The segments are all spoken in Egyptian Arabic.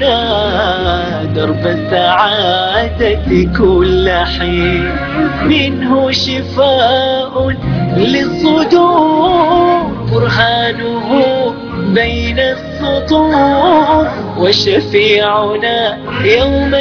لنا درب السعادة كل حين منه شفاء للصدور برهانه بين السطور وشفيعنا يوم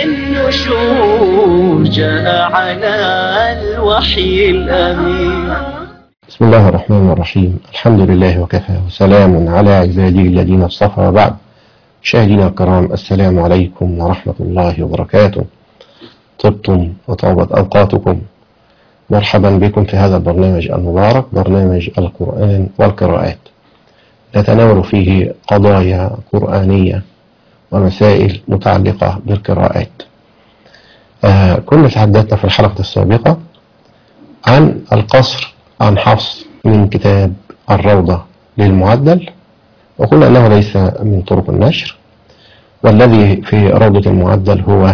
النشور جاء على الوحي الأمين بسم الله الرحمن الرحيم الحمد لله وكفى وسلام على عباده الذين اصطفى وبعد مشاهدينا الكرام السلام عليكم ورحمة الله وبركاته طبتم وطابت أوقاتكم مرحبا بكم في هذا البرنامج المبارك برنامج القرآن والقراءات نتناول فيه قضايا قرآنية ومسائل متعلقة بالقراءات آه كنا تحدثنا في الحلقة السابقة عن القصر عن حفص من كتاب الروضة للمعدل وقلنا أنه ليس من طرق النشر والذي في روضة المعدل هو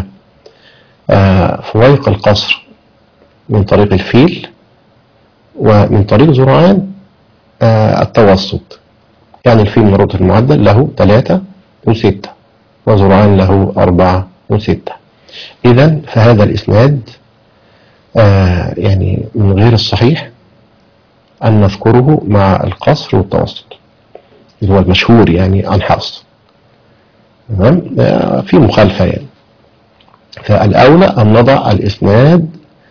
آه فويق القصر من طريق الفيل ومن طريق زرعان آه التوسط يعني الفيل من روضة المعدل له ثلاثة وستة وزرعان له أربعة وستة إذا فهذا الإسناد آه يعني من غير الصحيح أن نذكره مع القصر والتوسط اللي هو المشهور يعني عن حفص تمام في مخالفة يعني فالأولى أن نضع الإسناد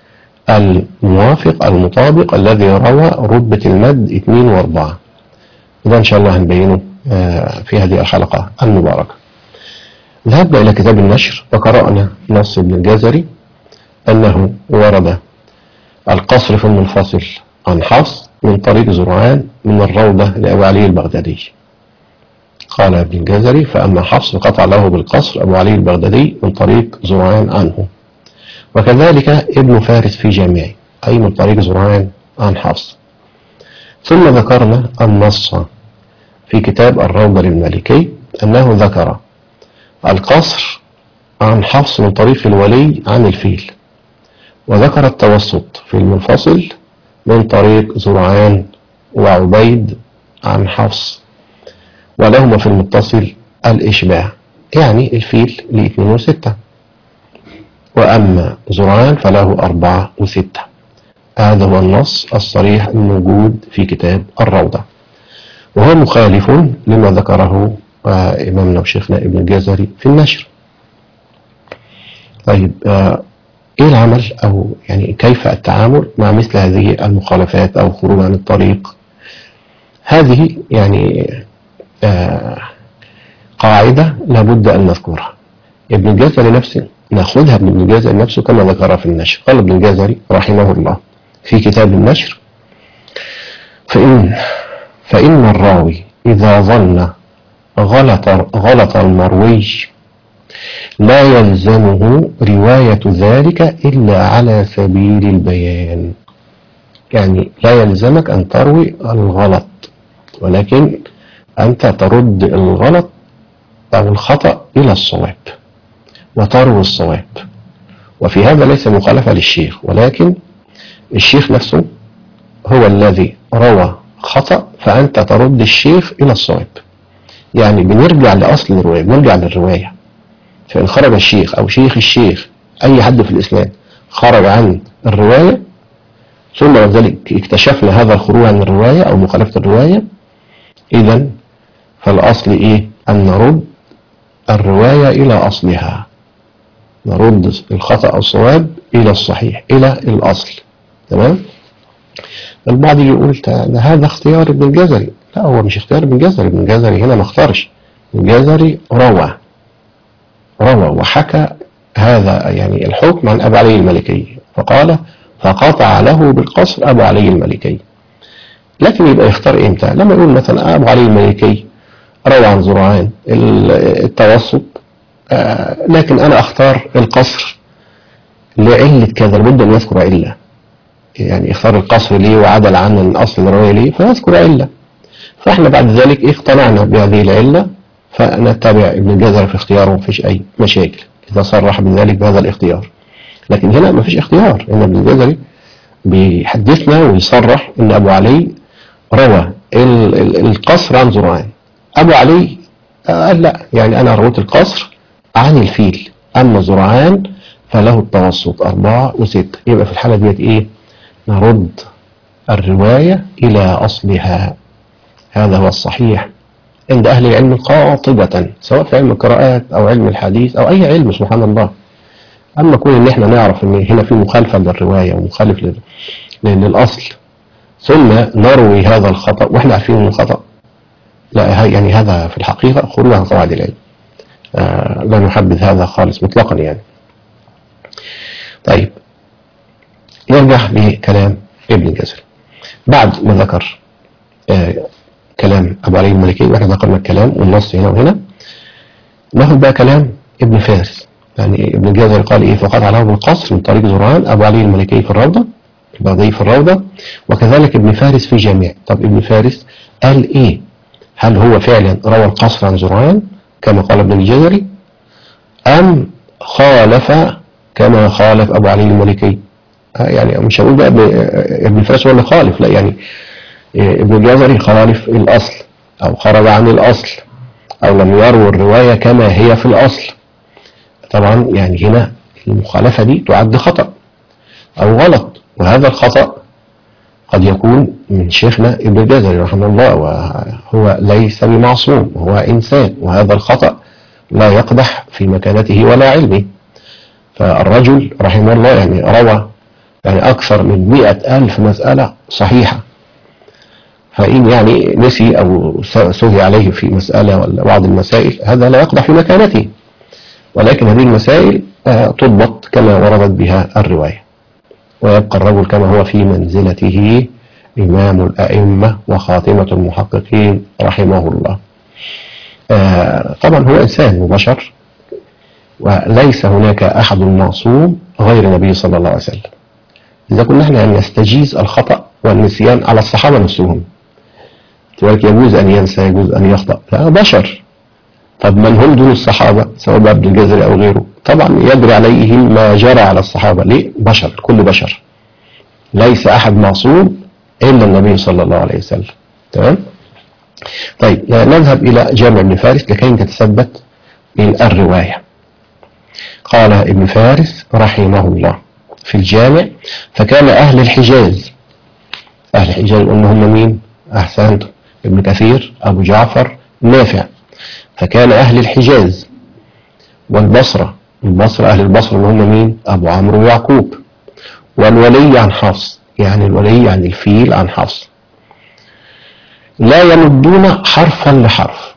الموافق المطابق الذي روى رتبة المد 2 و4 وده إن شاء الله هنبينه في هذه الحلقة المباركة ذهبنا إلى كتاب النشر وقرأنا نص ابن الجزري أنه ورد القصر في المنفصل عن حفص من طريق زرعان من الروضة لأبو علي البغدادي قال ابن الجزري فأما حفص قطع له بالقصر أبو علي البغدادي من طريق زرعان عنه وكذلك ابن فارس في جامعه أي من طريق زرعان عن حفص ثم ذكرنا النص في كتاب الروضة للمالكي أنه ذكر القصر عن حفص من طريق الولي عن الفيل وذكر التوسط في المنفصل من طريق زرعان وعبيد عن حفص ولهما في المتصل الإشباع يعني الفيل لاثنين وستة وأما زرعان فله أربعة وستة هذا هو النص الصريح الموجود في كتاب الروضة وهو مخالف لما ذكره إمامنا وشيخنا ابن الجزري في النشر طيب ايه العمل او يعني كيف التعامل مع مثل هذه المخالفات او خروج عن الطريق هذه يعني آه قاعدة لابد ان نذكرها ابن الجزري نفسه ناخذها من ابن الجزري نفسه كما ذكرها في النشر قال ابن الجزري رحمه الله في كتاب النشر فإن فإن الراوي إذا ظن غلط غلط المروي لا يلزمه رواية ذلك إلا على سبيل البيان يعني لا يلزمك أن تروي الغلط ولكن أنت ترد الغلط أو الخطأ إلى الصواب وتروي الصواب وفي هذا ليس مخالفة للشيخ ولكن الشيخ نفسه هو الذي روى خطأ فأنت ترد الشيخ إلى الصواب يعني بنرجع لأصل الرواية بنرجع للرواية فإن خرج الشيخ أو شيخ الشيخ أي حد في الإسلام خرج عن الرواية ثم بعد ذلك اكتشفنا هذا الخروج عن الرواية أو مخالفة الرواية إذا فالأصل إيه أن نرد الرواية إلى أصلها نرد الخطأ أو الصواب إلى الصحيح إلى الأصل تمام البعض يقول ده هذا اختيار ابن الجزري لا هو مش اختيار ابن الجزري ابن الجزري هنا ما اختارش ابن الجزري روى روى وحكى هذا يعني الحكم عن أبو علي الملكي فقال فقطع له بالقصر أبو علي الملكي لكن يبقى يختار إمتى لما يقول مثلا أبو علي الملكي روى عن زرعان التوسط آه لكن أنا أختار القصر لعلة كذا لابد أن يذكر علة يعني اختار القصر ليه وعدل عن أصل الرواية ليه فيذكر علة فاحنا بعد ذلك اقتنعنا بهذه العلة فنتبع ابن الجزر في اختياره مفيش أي مشاكل إذا صرح بذلك بهذا الاختيار لكن هنا مفيش اختيار إن ابن الجزري بيحدثنا ويصرح إن أبو علي روى ال- ال- القصر عن زرعان أبو علي قال لا يعني أنا رويت القصر عن الفيل أما زرعان فله التوسط أربعة وستة يبقى في الحالة ديت إيه نرد الرواية إلى أصلها هذا هو الصحيح عند أهل العلم قاطبة سواء في علم القراءات أو علم الحديث أو أي علم سبحان الله أما كون إن إحنا نعرف إن هنا في مخالفة للرواية ومخالف لل- للأصل ثم نروي هذا الخطأ وإحنا عارفين إنه خطأ لا هاي- يعني هذا في الحقيقة خروج عن قواعد العلم آه لا نحبذ هذا خالص مطلقا يعني طيب نرجع لكلام ابن الجزري بعد ما ذكر آه كلام أبو علي الملكي واحنا ذكرنا الكلام والنص هنا وهنا ناخد بقى كلام ابن فارس يعني ابن الجزري قال ايه فقد علاه بالقصر من طريق زرعان ابو علي الملكي في الروضه البغدادي في الروضه وكذلك ابن فارس في جامع طب ابن فارس قال ايه هل هو فعلا روى القصر عن زرعان كما قال ابن الجزري ام خالف كما خالف ابو علي الملكي آه يعني مش هقول بقى ابن, ابن فارس هو اللي خالف لا يعني إيه، ابن الجزري خالف الاصل او خرج عن الاصل او لم يروي الروايه كما هي في الاصل طبعا يعني هنا المخالفه دي تعد خطا او غلط وهذا الخطا قد يكون من شيخنا ابن الجزري رحمه الله وهو ليس بمعصوم هو انسان وهذا الخطا لا يقدح في مكانته ولا علمه فالرجل رحمه الله يعني روى يعني أكثر من مئة ألف مسألة صحيحة فإن يعني نسي أو سهي عليه في مسألة ولا بعض المسائل هذا لا يقدح في مكانته ولكن هذه المسائل آه، تضبط كما وردت بها الرواية ويبقى الرجل كما هو في منزلته إمام الأئمة وخاتمة المحققين رحمه الله آه، طبعا هو إنسان وبشر وليس هناك أحد معصوم غير النبي صلى الله عليه وسلم إذا كنا احنا أن نستجيز الخطأ والنسيان على الصحابة نفسهم ولك يجوز أن ينسى يجوز أن يخطأ لا بشر طب من هم دون الصحابة سواء بقى ابن الجزري أو غيره طبعا يجري عليهم ما جرى على الصحابة ليه بشر كل بشر ليس أحد معصوم إلا النبي صلى الله عليه وسلم تمام طيب نذهب إلى جامع ابن فارس لكي نتثبت من الرواية قال ابن فارس رحمه الله في الجامع فكان أهل الحجاز أهل الحجاز قلنا هم مين أحسنت ابن كثير أبو جعفر نافع فكان أهل الحجاز والبصرة البصرة أهل البصرة اللي هم مين أبو عمرو ويعقوب والولي عن حفص يعني الولي عن الفيل عن حفص لا يمدون حرفا لحرف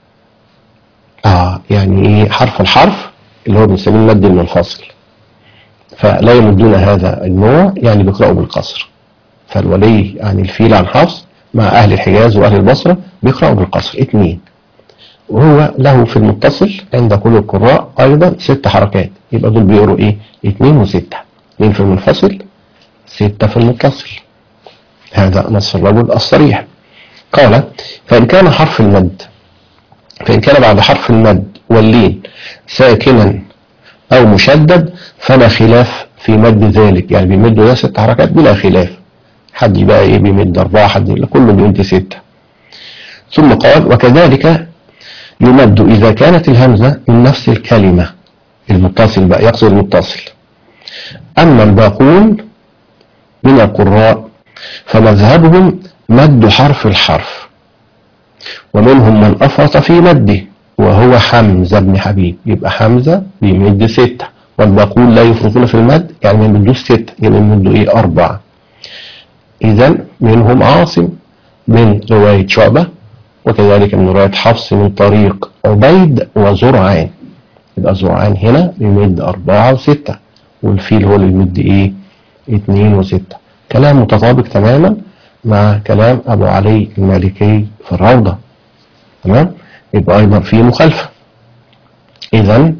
آه يعني إيه حرف الحرف اللي هو بنسميه المد المنفصل فلا يمدون هذا النوع يعني بيقرأوا بالقصر فالولي عن الفيل عن حفص مع أهل الحجاز وأهل البصرة بيقرأوا بالقصر اثنين وهو له في المتصل عند كل القراء أيضا ست حركات يبقى دول بيقروا إيه اثنين وستة اثنين في المنفصل ستة في المتصل هذا نص الرجل الصريح قال فإن كان حرف المد فإن كان بعد حرف المد واللين ساكنا أو مشدد فلا خلاف في مد ذلك يعني بيمدوا ده ست حركات بلا خلاف حد بقى ايه بيمد أربعة حد لا كله بيمد ستة ثم قال وكذلك يمد إذا كانت الهمزة من نفس الكلمة المتصل بقى يقصد المتصل أما الباقون من القراء فمذهبهم مد حرف الحرف ومنهم من أفرط في مده وهو حمزة بن حبيب يبقى حمزة بيمد ستة والباقون لا يفرطون في المد يعني ما يمدوش ستة يبقى يمدوا ايه أربعة إذا منهم عاصم من رواية شعبة وكذلك من رواية حفص من طريق عبيد وزرعان يبقى زرعان هنا بيمد أربعة وستة والفيل هو اللي بيمد إيه اتنين وستة كلام متطابق تماما مع كلام أبو علي المالكي في الروضة تمام يبقى أيضا في مخالفة إذا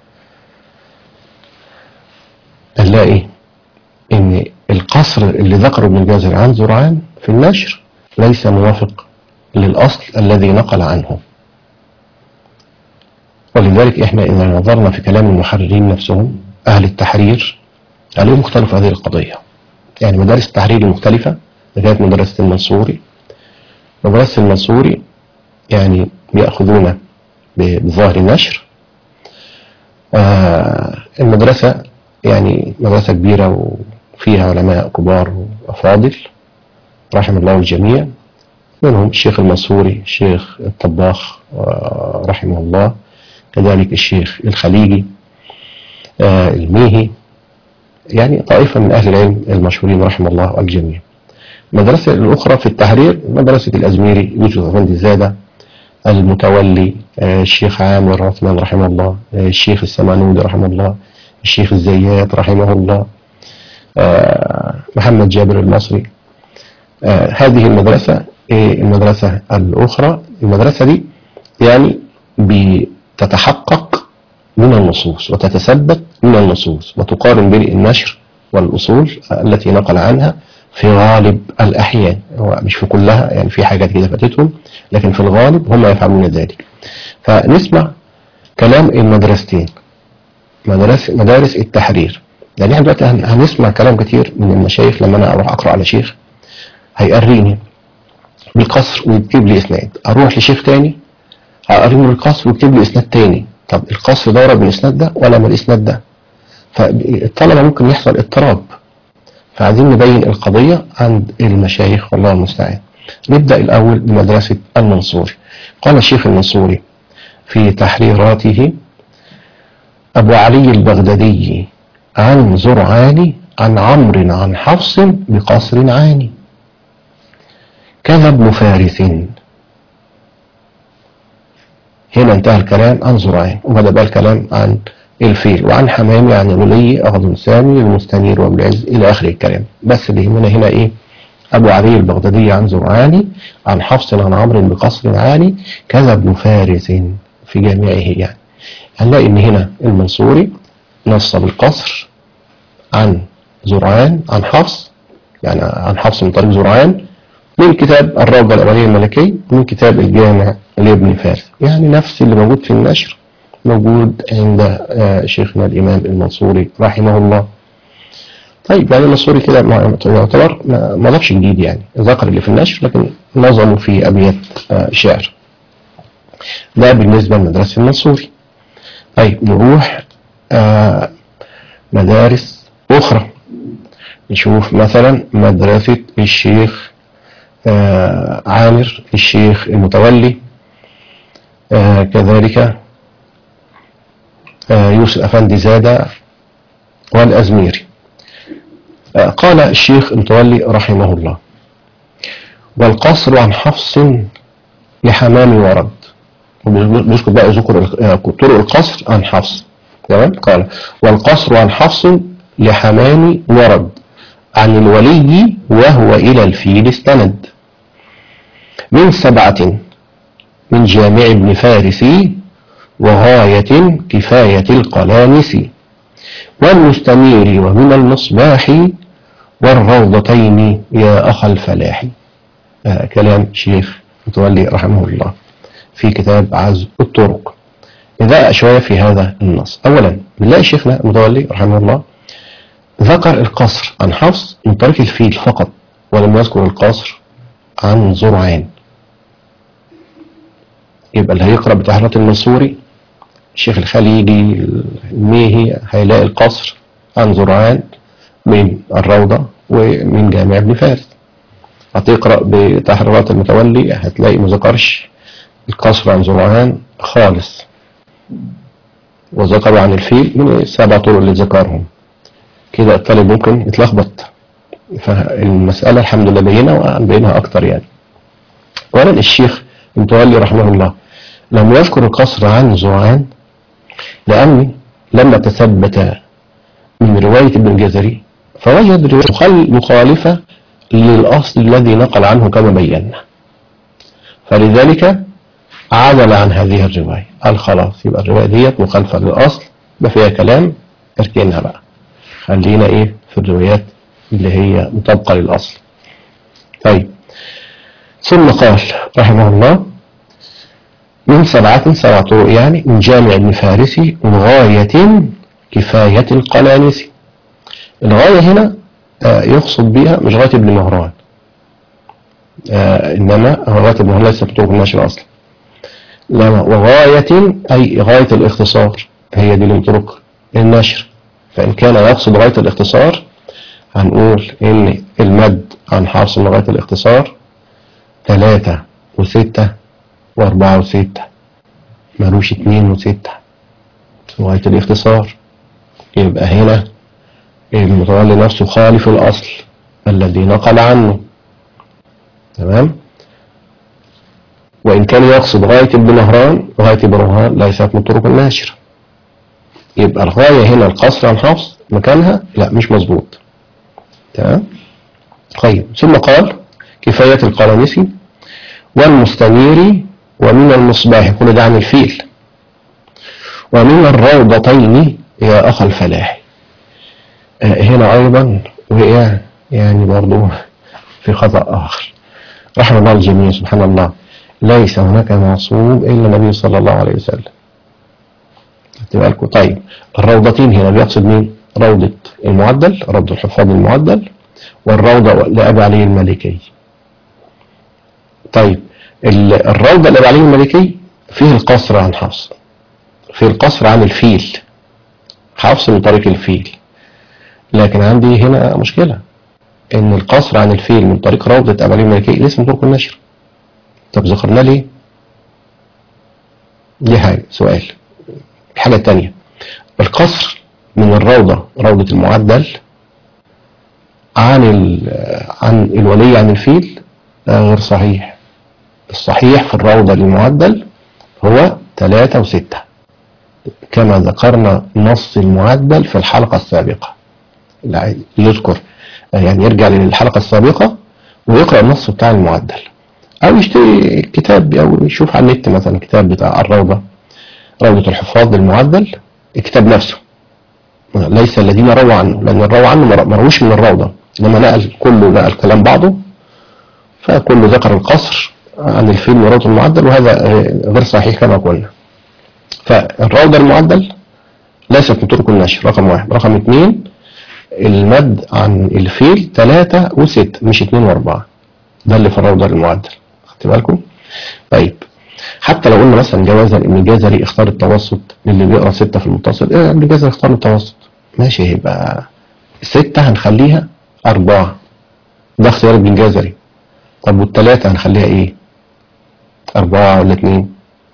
نلاقي إن القصر اللي ذكره ابن الجزري عن زرعان في النشر ليس موافق للأصل الذي نقل عنه ولذلك إحنا إذا نظرنا في كلام المحررين نفسهم أهل التحرير عليهم مختلف هذه القضية يعني مدارس التحرير المختلفة كانت مدرسة المنصوري مدرسة المنصوري يعني بيأخذون بظاهر النشر آه، المدرسة يعني مدرسة كبيرة وفيها علماء كبار وأفاضل رحم الله الجميع منهم الشيخ المنصوري الشيخ الطباخ آه، رحمه الله كذلك الشيخ الخليجي آه، الميهي يعني طائفة من أهل العلم المشهورين رحم الله الجميع المدرسة الأخرى في التحرير مدرسة الأزميري يوسف أفندي الزادة المتولي آه، الشيخ عامر عثمان رحمه الله آه، الشيخ السمانودي رحمه الله الشيخ الزيات رحمه الله آه، محمد جابر المصري آه، هذه المدرسة إيه المدرسة الأخرى المدرسة دي يعني بتتحقق من النصوص وتتثبت من النصوص وتقارن بين النشر والأصول التي نقل عنها في غالب الأحيان هو مش في كلها يعني في حاجات كده فاتتهم لكن في الغالب هم يفعلون ذلك فنسمع كلام المدرستين مدارس مدارس التحرير يعني احنا دلوقتي هن- هنسمع كلام كتير من المشايخ لما انا اروح اقرا على شيخ هيقريني بالقصر ويكتب لي اسناد اروح لشيخ تاني هقريني بالقصر ويكتب لي اسناد تاني طب القصر ده ورا من الاسناد ده ولا من الاسناد ده فالطلبه ممكن يحصل اضطراب فعايزين نبين القضيه عند المشايخ والله المستعان نبدا الاول بمدرسه المنصوري قال الشيخ المنصوري في تحريراته أبو علي البغدادي عن زرعان عن عمرو عن حفص بقصر عاني كذا ابن فارس هنا انتهى الكلام عن زرعان وبدأ بقى الكلام عن الفيل وعن حمامي عن الولي أخذ سامي المستنير وابن العز إلى آخر الكلام بس اللي يهمنا هنا إيه أبو علي البغدادي عن زرعاني عن حفص عن عمرو بقصر عاني كذا ابن فارس في جامعه يعني هنلاقي ان هنا المنصوري نص بالقصر عن زرعان عن حفص يعني عن حفص من طريق زرعان من كتاب الروضة الأولية الملكي من كتاب الجامع لابن فارس يعني نفس اللي موجود في النشر موجود عند آه، شيخنا الإمام المنصوري رحمه الله طيب يعني المنصوري كده ما- يعتبر ما ما ضافش جديد يعني ذكر اللي في النشر لكن نظمه في أبيات آه، شعر ده بالنسبة لمدرسة المنصوري طيب نروح آه مدارس أخرى نشوف مثلا مدرسة الشيخ آه عامر الشيخ المتولي آه كذلك آه يوسف أفندي زادة والأزميري آه قال الشيخ المتولي رحمه الله والقصر عن حفص لحمام ورد بيذكر بقى ذكر طرق القصر عن حفص تمام قال والقصر عن حفص لحمام ورد عن الولي وهو إلى الفيل استند من سبعة من جامع ابن فارس وغاية كفاية القلانس والمستنير ومن المصباح والروضتين يا أخ الفلاح آه كلام شيخ متولي رحمه الله في كتاب عزب الطرق إذا شوية في هذا النص أولا بنلاقي شيخنا متولي رحمه الله ذكر القصر عن حفص من طريق الفيل فقط ولم يذكر القصر عن زرعان يبقى اللي هيقرأ بتحريرات المنصوري الشيخ الخليجي الميهي هيلاقي القصر عن زرعان من الروضة ومن جامع ابن فارس هتقرأ بتحريرات المتولي هتلاقي ما ذكرش القصر عن زرعان خالص وذكروا عن الفيل من السبع طرق اللي ذكرهم كده الطالب ممكن يتلخبط فالمسألة الحمد لله بينة وبينها أكتر يعني أولا الشيخ المتولي رحمه الله لم يذكر القصر عن زرعان لأني لما تثبت من رواية ابن الجزري فوجد رواية مخالفة للأصل الذي نقل عنه كما بينا فلذلك عدل عن هذه الرواية قال خلاص يبقى الرواية ديت مخالفة للأصل يبقى فيها كلام اركنها بقى خلينا ايه في الروايات اللي هي مطابقة للأصل طيب ثم قال رحمه الله من سبعة سبعة طرق يعني من جامع ابن فارسي وغاية كفاية القلانسي الغاية هنا آه يقصد بها مش غاية ابن مهران آه إنما غاية ابن مهران ليس بطرق النشر أصلا لما وغاية أي غاية الاختصار هي دي اللي من طرق النشر فإن كان يقصد غاية الاختصار هنقول إن المد عن حاصل لغاية الاختصار ثلاثة وستة وأربعة وستة ملوش اتنين وستة لغاية الاختصار يبقى هنا المتولي نفسه خالف الأصل الذي نقل عنه تمام وإن كان يقصد غاية ابن مهران غاية ابن مهران ليست من طرق الناشر يبقى الغاية هنا القصر عن حفص مكانها لا مش مظبوط تمام طيب ثم قال كفاية القلمسي والمستنير ومن المصباح كل ده عن الفيل ومن الروضتين يا أخ الفلاح آه، هنا أيضا وقع يعني برضو في خطأ آخر رحم الله الجميع سبحان الله ليس هناك معصوم إلا النبي صلى الله عليه وسلم تبقى لكم طيب الروضتين هنا بيقصد مين روضة المعدل روضة الحفاظ المعدل والروضة لأبي علي المالكي طيب ال- الروضة لأبي علي المالكي فيه القصر عن حفص فيه القصر عن الفيل حفص من طريق الفيل لكن عندي هنا مشكلة ان القصر عن الفيل من طريق روضة أبي علي المالكي ليس من طرق النشر طب ذكرنا ليه دي حاجة سؤال الحاجة التانية القصر من الروضة روضة المعدل عن ال- عن الولي عن الفيل آه، غير صحيح الصحيح في الروضة للمعدل هو ثلاثة وستة كما ذكرنا نص المعدل في الحلقة السابقة لا يذكر آه، يعني يرجع للحلقة السابقة ويقرأ النص بتاع المعدل أو يشتري كتاب أو يشوف على النت مثلا كتاب بتاع الروضة روضة الحفاظ للمعدل الكتاب نفسه ليس الذين رووا عنه لأن الروى عنه ما مروش من الروضة إنما نقل كله نقل كلام بعضه فكله ذكر القصر عن الفيلم وروضة المعدل وهذا آه، غير صحيح كما قلنا فالروضة المعدل ليست من طرق النشر رقم واحد رقم اثنين المد عن الفيل ثلاثة وستة مش اثنين واربعة ده اللي في الروضة المعدل خدت بالكم طيب حتى لو قلنا مثلا جواز ابن الجزري اختار التوسط للي بيقرا ستة في المتصل ايه ابن الجزري اختار التوسط ماشي يبقى ستة هنخليها أربعة ده اختيار ابن الجزري طب والتلاتة هنخليها ايه أربعة ولا اتنين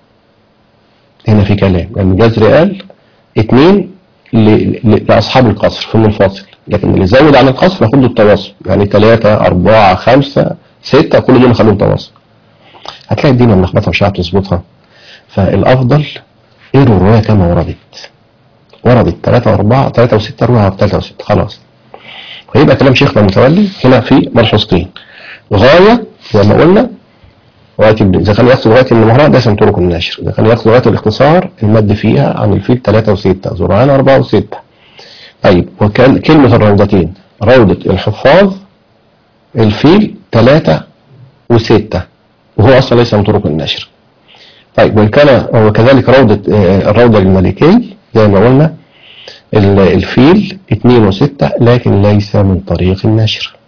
هنا في كلام لأن الجزري قال اتنين ل- ل- لأصحاب القصر في المنفصل لكن اللي زود عن القصر ناخد له التواصل يعني تلاتة أربعة خمسة ستة كل دول نخليهم تواصل هتلاقي الدنيا ملخبطه مش عارف تظبطها فالافضل اقروا الروايه كما وردت وردت 3 و4 3 و6 اروها 3 و6 خلاص ويبقى كلام شيخنا المتولي هنا في ملحوظتين غايه زي ما قلنا غايه ابن- اذا كان يقصد غايه المهرة ده اسم طرق النشر اذا كان يقصد غايه الاختصار المد فيها عن الفيل 3 و6 زرعان 4 و6 طيب وكان كلمه الروضتين روضه الحفاظ الفيل 3 و6 وهو اصلا ليس من طرق النشر طيب وان كان وكذلك روضة آه، الروضة الملكي زي ما قلنا ال- الفيل 2 و6 لكن ليس من طريق النشر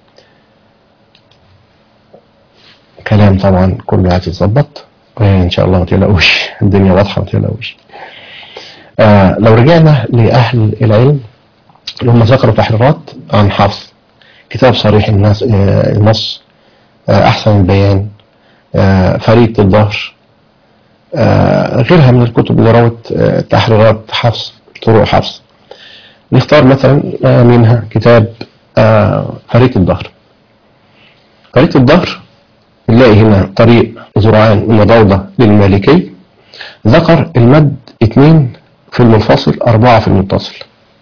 كلام طبعا كله عايز يتظبط آه، ان شاء الله ما تقلقوش الدنيا واضحه ما تقلقوش آه لو رجعنا لاهل العلم اللي هم ذكروا تحريرات عن حفص كتاب صريح الناس آه النص آه احسن البيان آه، فريدة الظهر آه، غيرها من الكتب اللي روت آه، تحريرات حفص طرق حفص نختار مثلا آه، منها كتاب آه، فريدة الظهر فريدة الظهر نلاقي هنا طريق زرعان من روضة للمالكي ذكر المد اثنين في المنفصل أربعة في المتصل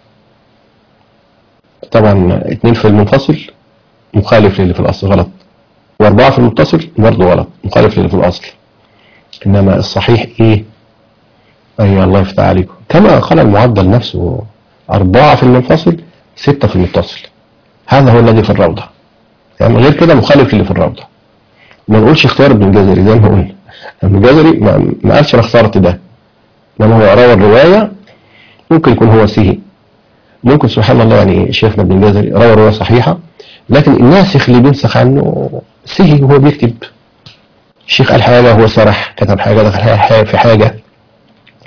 طبعا اثنين في المنفصل مخالف للي في الأصل غلط وأربعة في المتصل برضه غلط مخالف للي في الأصل إنما الصحيح إيه؟ أي الله يفتح عليكم كما قال المعدل نفسه أربعة في المنفصل ستة في المتصل هذا هو الذي في الروضة يعني غير كده مخالف للي في الروضة ما نقولش اختيار ابن الجزري زي ما قلنا ابن الجزري ما, ما قالش انا اخترت ده انما هو روى الرواية ممكن يكون هو سهي ممكن سبحان الله يعني شيخنا ابن الجزري روى رواية صحيحة لكن الناسخ اللي بينسخ عنه سهي وهو بيكتب الشيخ قال حاجة هو سرح كتب حاجة دخل حاجة في حاجة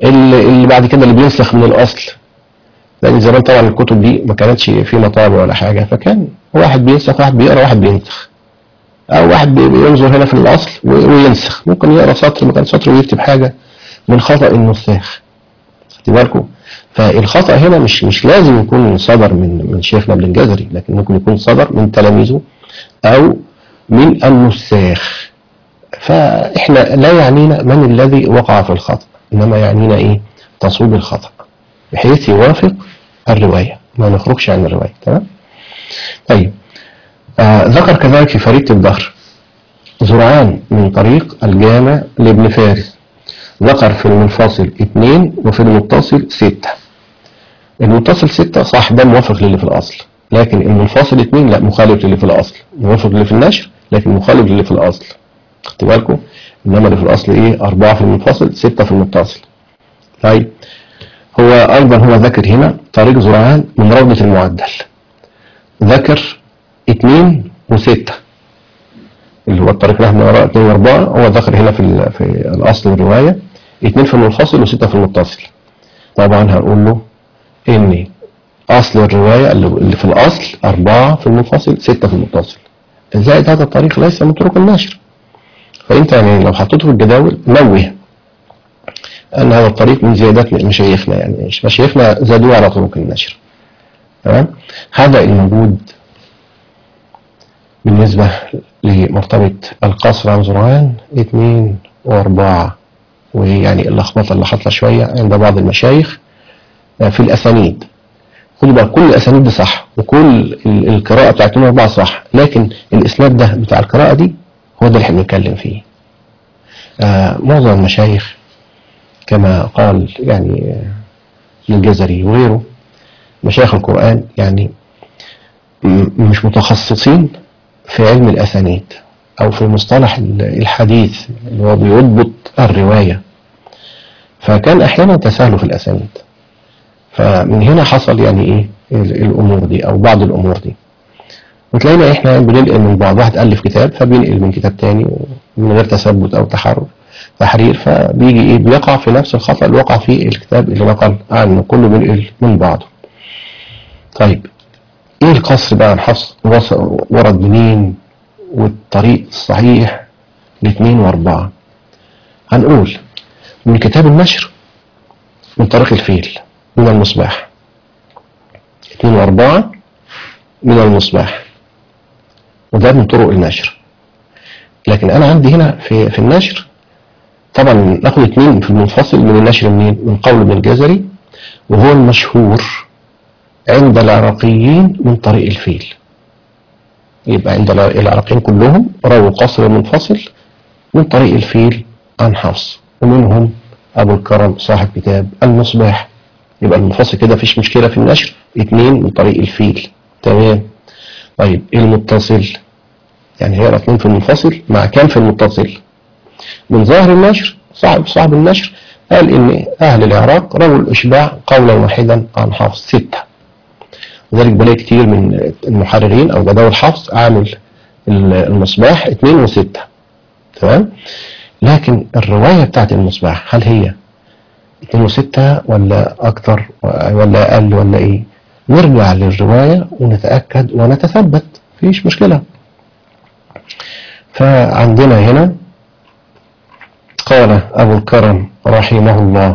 اللي, اللي بعد كده اللي بينسخ من الاصل لان زمان طبعا الكتب دي ما كانتش في مطابع ولا حاجه فكان واحد بينسخ واحد بيقرا واحد بينسخ او واحد بي- بينظر هنا في الاصل و- وينسخ ممكن يقرا سطر مكان سطر ويكتب حاجه من خطا النساخ خدي بالكم فالخطا هنا مش مش لازم يكون صدر من من شيخنا ابن الجزري لكن ممكن يكون صدر من تلاميذه او من النساخ فاحنا لا يعنينا من الذي وقع في الخطا انما يعنينا ايه تصويب الخطا بحيث يوافق الروايه ما نخرجش عن الروايه تمام طيب آه ذكر كذلك في فريق الظهر زرعان من طريق الجامع لابن فارس ذكر في المنفصل اثنين وفي المتصل ستة المتصل ستة صح ده موافق للي في الأصل لكن المنفصل اثنين لا مخالف للي في الأصل موافق للي في النشر لكن مخالف للي في الأصل خدتوا بالكم إنما اللي في الأصل إيه أربعة في المنفصل ستة في المتصل طيب هو أيضا هو ذكر هنا طريق زرعان من روضة المعدل ذكر اثنين وستة اللي هو الطريق اللي احنا نقرا اثنين واربعة هو ذكر هنا في ال- في الأصل الرواية اثنين في المنفصل وستة في المتصل طبعا هنقول له ان اصل الرواية اللي اللي في الاصل اربعة في المنفصل ستة في المتصل زائد هذا الطريق ليس من طرق النشر فانت يعني لو حطيته في الجداول نوه ان هذا الطريق من زيادات مشايخنا يعني مشايخنا زادوه على طرق النشر تمام هذا الموجود بالنسبة لمرتبة القصر عن زرعان اثنين واربعة ويعني اللخبطة اللي حصل شوية عند بعض المشايخ في الأسانيد خدوا بالك كل الأسانيد دي صح وكل ال- القراءة بتاعت 2 4 صح لكن الإسناد ده بتاع القراءة دي هو ده اللي احنا بنتكلم فيه آه معظم المشايخ كما قال يعني آه، الجزري وغيره مشايخ القرآن يعني م- مش متخصصين في علم الأسانيد أو في مصطلح ال- الحديث اللي هو بيضبط الرواية فكان أحيانا تساهلوا في الأسانيد فمن هنا حصل يعني ايه ال- الامور دي او بعض الامور دي وتلاقينا احنا بننقل من بعض واحد الف كتاب فبينقل من كتاب تاني من غير تثبت او تحرر تحرير فبيجي ايه بيقع في نفس الخطا اللي وقع فيه الكتاب اللي نقل عنه كله بينقل من بعضه طيب ايه القصر بقى نحص وص- ورد منين والطريق الصحيح لاثنين واربعة هنقول من كتاب النشر من طريق الفيل من المصباح اثنين واربعة من المصباح وده من طرق النشر لكن انا عندي هنا في في النشر طبعا ناخد اثنين في المنفصل من النشر منين من قول ابن الجزري وهو المشهور عند العراقيين من طريق الفيل يبقى عند الع- العراقيين كلهم رووا قصر المنفصل من طريق الفيل عن حفص ومنهم ابو الكرم صاحب كتاب المصباح يبقى المنفصل كده مفيش مشكله في النشر اثنين من طريق الفيل تمام طيب المتصل يعني هيقرا اثنين في المنفصل مع كام في المتصل من ظاهر النشر صاحب صاحب النشر قال ان اهل العراق رووا الاشباع قولا واحدا عن حفص سته وذلك بلاقي كتير من المحررين او جداول حفص عامل المصباح اثنين وسته تمام لكن الروايه بتاعت المصباح هل هي اتنين وستة ولا أكتر ولا أقل ولا إيه نرجع للرواية ونتأكد ونتثبت مفيش مشكلة فعندنا هنا قال أبو الكرم رحمه الله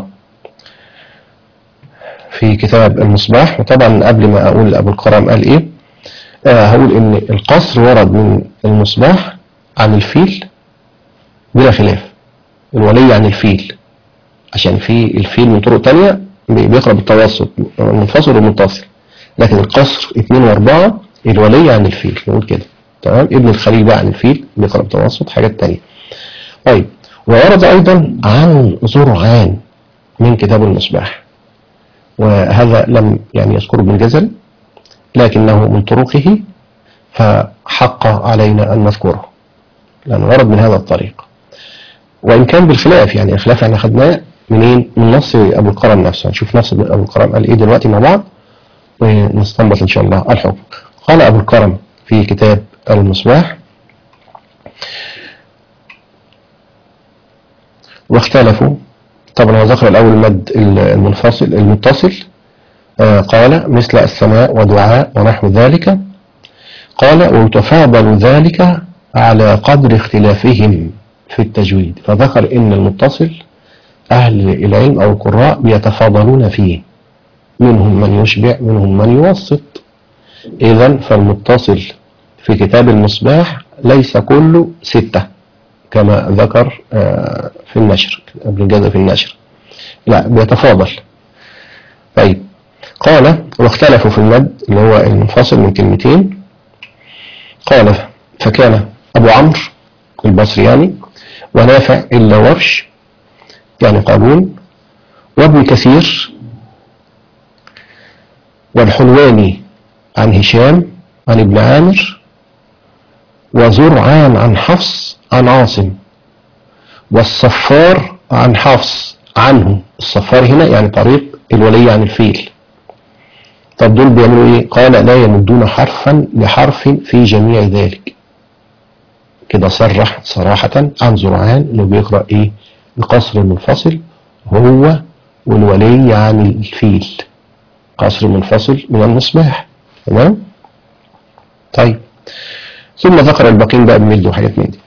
في كتاب المصباح وطبعا قبل ما أقول أبو الكرم قال إيه آه هقول إن القصر ورد من المصباح عن الفيل بلا خلاف الولي عن الفيل عشان في الفيل من طرق تانية بي- بيقرأ بالتوسط منفصل ومتصل لكن القصر اثنين واربعة الولي عن الفيل نقول كده تمام ابن الخليل بقى عن الفيل بيقرأ بالتوسط حاجات تانية طيب وورد أيضا عن زرعان من كتاب المصباح وهذا لم يعني يذكره ابن الجزري لكنه من طرقه فحق علينا أن نذكره لأنه ورد من هذا الطريق وإن كان بالخلاف يعني الخلاف احنا خدناه منين؟ من نص أبو القرم نفسه نشوف نص أبو القرم قال إيه دلوقتي مع بعض ونستنبط إن شاء الله الحكم قال أبو القرم في كتاب المصباح واختلفوا طبعا هو ذكر الأول المد المنفصل المتصل آه، قال مثل السماء ودعاء ونحو ذلك قال ويتفاضل ذلك على قدر اختلافهم في التجويد فذكر ان المتصل اهل العلم او القراء بيتفاضلون فيه منهم من يشبع منهم من يوسط اذا فالمتصل في كتاب المصباح ليس كله ستة كما ذكر آه، في النشر ابن الجزء في النشر لا بيتفاضل طيب قال واختلفوا في المد اللي هو المنفصل من كلمتين قال فكان أبو عمرو البصري يعني ونافع إلا ورش يعني قابون وابن كثير والحلواني عن هشام عن ابن عامر وزرعان عن حفص عن عاصم والصفار عن حفص عنه الصفار هنا يعني طريق الولي عن الفيل طب دول بيعملوا ايه قال لا يمدون حرفا لحرف في جميع ذلك كده صرح صراحة عن زرعان اللي بيقرأ ايه القصر المنفصل هو والولي عن الفيل قصر منفصل من المصباح تمام طيب ثم ذكر الباقين بقى بمد وحاجات من دي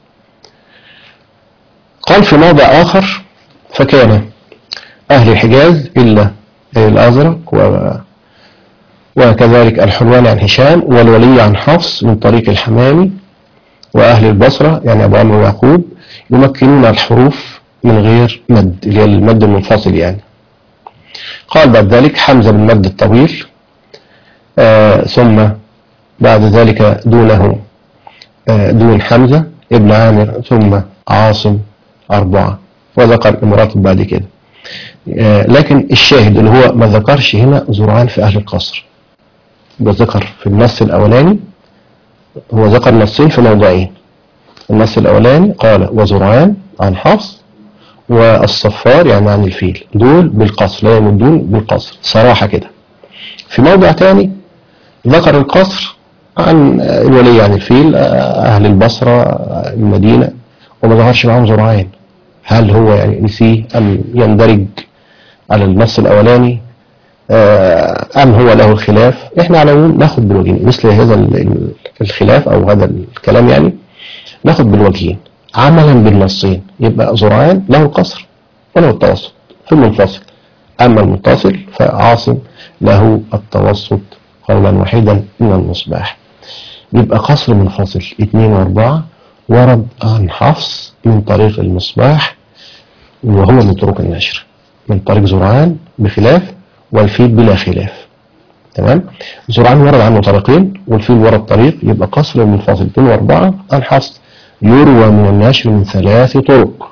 قال في موضع آخر فكان أهل الحجاز إلا الأزرق و وكذلك الحلوان عن هشام والولي عن حفص من طريق الحمامي وأهل البصرة يعني أبو عمرو ويعقوب يمكنون الحروف من غير مد اللي هي المد المنفصل يعني قال بعد ذلك حمزة بالمد الطويل آه ثم بعد ذلك دونه آه دون حمزة ابن عامر ثم عاصم أربعة وذكر المراتب بعد كده آه لكن الشاهد اللي هو ما ذكرش هنا زرعان في أهل القصر ده ذكر في النص الأولاني هو ذكر نصين في موضعين النص الأولاني قال وزرعان عن حفص والصفار يعني عن الفيل دول بالقصر لا يمدون بالقصر صراحة كده في موضع تاني ذكر القصر عن الولي عن الفيل أهل البصرة المدينة وما ظهرش معهم زرعان هل هو يعني نسيه أم يندرج على النص الأولاني أم هو له الخلاف احنا على العموم ناخد بالوجهين مثل هذا الخلاف أو هذا الكلام يعني ناخد بالوجهين عملا بالنصين يبقى زرعان له القصر وله التوسط في المنفصل أما المتصل فعاصم له التوسط قولا واحدا من المصباح يبقى قصر منفصل اثنين واربعة ورد عن حفص من طريق المصباح وهو من طرق النشر من طريق زرعان بخلاف والفيل بلا خلاف تمام زرعان ورد عنه طريقين والفيل ورد طريق يبقى قصر منفصل اثنين واربعة عن حفص يروى من النشر من ثلاث طرق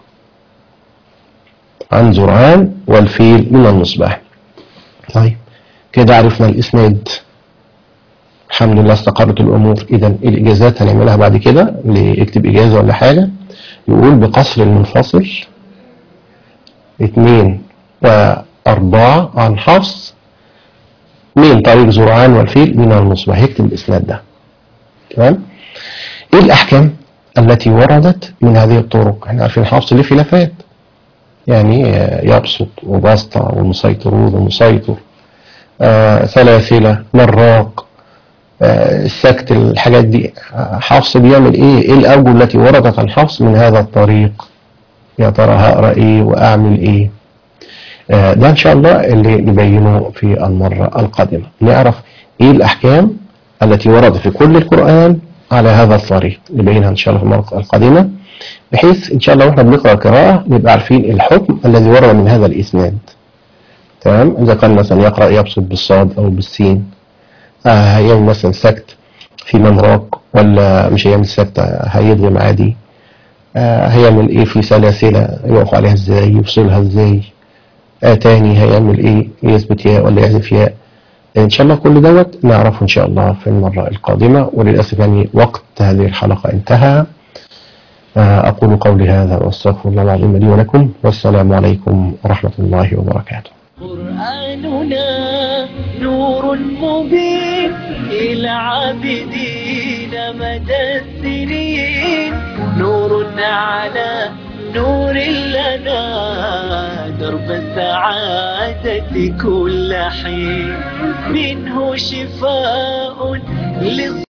عن زرعان والفيل من المصباح طيب كده عرفنا الاسناد الحمد لله استقرت الامور اذا الاجازات هنعملها بعد كده اللي يكتب اجازه ولا حاجه يقول بقصر المنفصل اثنين واربعه عن حفص من طريق زرعان والفيل من المصباح يكتب الاسناد ده تمام ايه الاحكام التي وردت من هذه الطرق احنا عارفين حفص ليه خلافات يعني يبسط وبسطة والمسيطرون والمسيطر آه سلاسلة مراق آه السكت الحاجات دي حفص بيعمل ايه ايه الاوجه التي وردت عن حفص من هذا الطريق يا ترى هقرا ايه واعمل ايه آه ده ان شاء الله اللي نبينه في المرة القادمة نعرف ايه الاحكام التي وردت في كل القرآن على هذا الطريق نبينها ان شاء الله في المرة القادمة بحيث ان شاء الله واحنا بنقرا القراءة نبقى عارفين الحكم الذي ورد من هذا الاسناد تمام اذا كان مثلا يقرا يبسط بالصاد او بالسين آه هيعمل مثلا سكت في منراق ولا مش هيعمل سكت هيدغم عادي آه هيعمل ايه في سلاسلة يقف عليها ازاي يفصلها ازاي آه تاني هيعمل ايه يثبت ياء ولا يحذف ياء ان شاء الله كل دوت نعرفه ان شاء الله في المرة القادمة وللأسف يعني وقت هذه الحلقة انتهى أقول قولي هذا وأستغفر الله العظيم لي ولكم والسلام عليكم ورحمة الله وبركاته قرآننا نور مبين إلى عابدين مدى السنين نور على نور لنا درب السعادة كل حين منه شفاء للصدور